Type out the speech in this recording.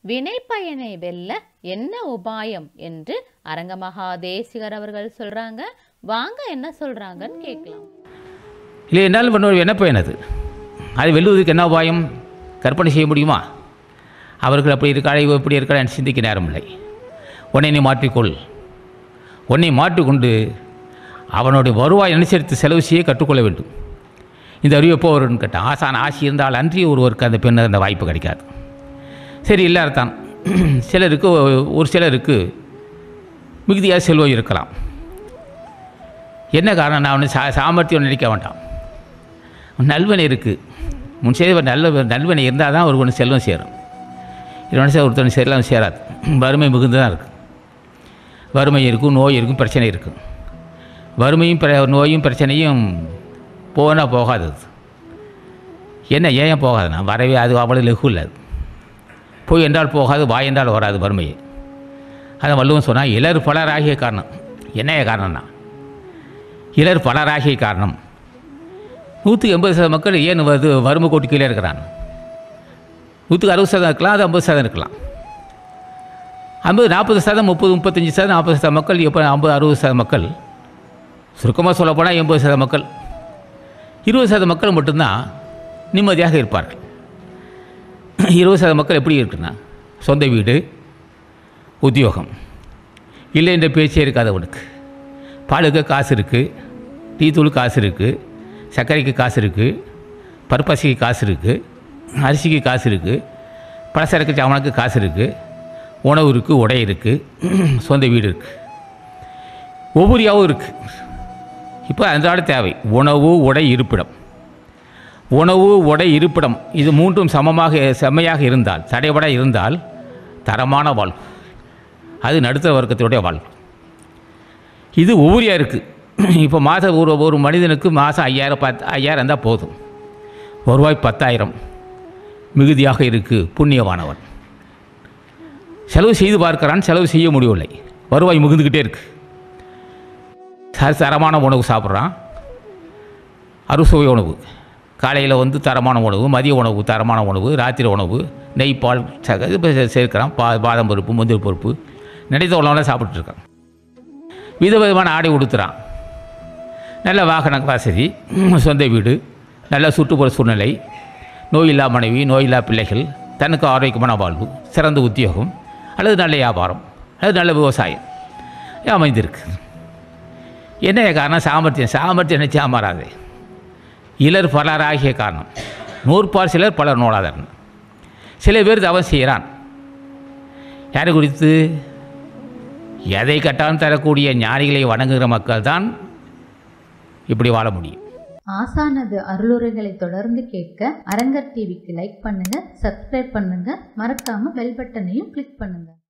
வினைப்பயனை வெல்ல என்ன உபாயம் என்று அரங்கமகா தேசிகர் அவர்கள் சொல்றாங்க வாங்க என்ன சொல்றாங்கன்னு கேட்கலாம் இல்லை என்றால் இன்னொரு என்ன பயன் அது அது வெல்லுவதற்கு என்ன உபாயம் கற்பனை செய்ய முடியுமா அவர்கள் அப்படி இருக்கா இவ இப்படி இருக்கா என்று சிந்திக்க நேரமில்லை உன்னை நீ மாற்றிக்கொள் உன்னை மாற்றிக்கொண்டு அவனுடைய வருவாய் அனுசரித்து செலவு செய்ய கற்றுக்கொள்ள வேண்டும் இந்த அறிவு எப்போ வரும்னு கேட்டான் ஆசான் ஆசி இருந்தால் அன்றி ஒருவருக்கு அந்த பெண் அந்த வாய்ப்பு கிடைக்காது சரி இல்லாதான் சிலருக்கு ஒரு சிலருக்கு மிகுதியாக செல்வம் இருக்கலாம் என்ன காரணம் நான் ஒன்று சா சாமர்த்தியம் நினைக்க வேண்டாம் நல்வனை இருக்குது முன் செய்த நல்ல நல்வனை இருந்தால் தான் ஒரு ஒன்று செல்வம் சேரும் இன்னொன்று ஒருத்தன் செல்வம் சேராது வறுமை மிகுந்து தான் இருக்குது வறுமை இருக்கும் நோய் இருக்கும் பிரச்சனை இருக்கும் வறுமையும் பிர நோயும் பிரச்சனையும் போனால் போகாது அது என்ன ஏன் போகாதுண்ணா வரவே அது அவ்வளோ லெகு இல்லை அது போய் என்றால் போகாது வாய் என்றால் வராது வறுமையை அதை வள்ளுவன் சொன்னால் இலர் பலராகிய காரணம் என்ன காரணம்னா இலர் பலராகிய காரணம் நூற்றுக்கு எண்பது சதவீத மக்கள் ஏன் வந்து வறுமை கோட்டு கீழே இருக்கிறான் நூற்றுக்கு அறுபது சதம் இருக்கலாம் அது ஐம்பது சதம் இருக்கலாம் ஐம்பது நாற்பது சதம் முப்பது முப்பத்தஞ்சு சதம் நாற்பது சதம் மக்கள் எப்போ ஐம்பது அறுபது சதம் மக்கள் சுருக்கமாக சொல்லப்போனால் எண்பது சதம் மக்கள் இருபது சதம் மக்கள் மட்டும்தான் நிம்மதியாக இருப்பார்கள் இருபது சதம் மக்கள் எப்படி இருக்குன்னா சொந்த வீடு உத்தியோகம் இல்லை என்ற பேச்சே இருக்காது அவனுக்கு பாலுக்கு காசு இருக்குது டீ தூள் காசு இருக்குது சர்க்கரைக்கு காசு இருக்குது பருப்பரிசிக்கு காசு இருக்குது அரிசிக்கு காசு இருக்குது பலசரக்கு சாமானுக்கு காசு இருக்குது உணவு இருக்குது உடை இருக்குது சொந்த வீடு இருக்குது ஒவ்வொருயாவும் இருக்குது இப்போ அன்றாட தேவை உணவு உடை இருப்பிடம் உணவு உடை இருப்பிடம் இது மூன்றும் சமமாக செம்மையாக இருந்தால் தடைபட இருந்தால் தரமான வாழ்வு அது நடுத்தர வர்க்கத்தினுடைய வாழ்வு இது ஒவ்வொருயா இருக்குது இப்போ மாதம் ஒரு ஒரு மனிதனுக்கு மாதம் ஐயாயிரம் பத்து ஐயாயிரம் இருந்தால் போதும் வருவாய் பத்தாயிரம் மிகுதியாக இருக்குது புண்ணியவானவன் செலவு செய்து பார்க்கிறான் செலவு செய்ய முடியவில்லை வருவாய் மிகுந்துக்கிட்டே இருக்கு ச- தரமான உணவு சாப்பிட்றான் அறுசுவை உணவு காலையில் வந்து தரமான உணவு மதிய உணவு தரமான உணவு ராத்திரி உணவு நெய் பால் சக இது இப்ப சேர்க்கிறான் பா பாதாம் பருப்பு முந்திரி பருப்பு நினைத்த உணவுலாம் சாப்பிட்டுருக்கான் விதவிதமான ஆடை உடுத்துறான் நல்ல வாகன வசதி சொந்த வீடு நல்ல சுற்றுப்புற சூழ்நிலை நோயில்லா மனைவி நோயில்லா பிள்ளைகள் தனக்கு ஆரோக்கியமான வாழ்வு சிறந்த உத்தியோகம் அல்லது நல்ல வியாபாரம் அல்லது நல்ல விவசாயம் அமைந்திருக்கு என்ன காரணம் சாமர்த்தியம் சாமர்த்தியம் நினச்சா மாறாது இலர் பலராகிய காரணம் நூற்பார் சிலர் பலர் நோடாதர் சில பேர் தவம் செய்கிறான் யாரை குறித்து எதை கட்டாலும் தரக்கூடிய ஞானிகளை வணங்குகிற மக்கள் தான் இப்படி வாழ முடியும் ஆசானது அருளுரைகளை தொடர்ந்து கேட்க அரங்கர் டிவிக்கு லைக் பண்ணுங்க சப்ஸ்கிரைப் பண்ணுங்க மறக்காம பெல் பட்டனையும் கிளிக் பண்ணுங்க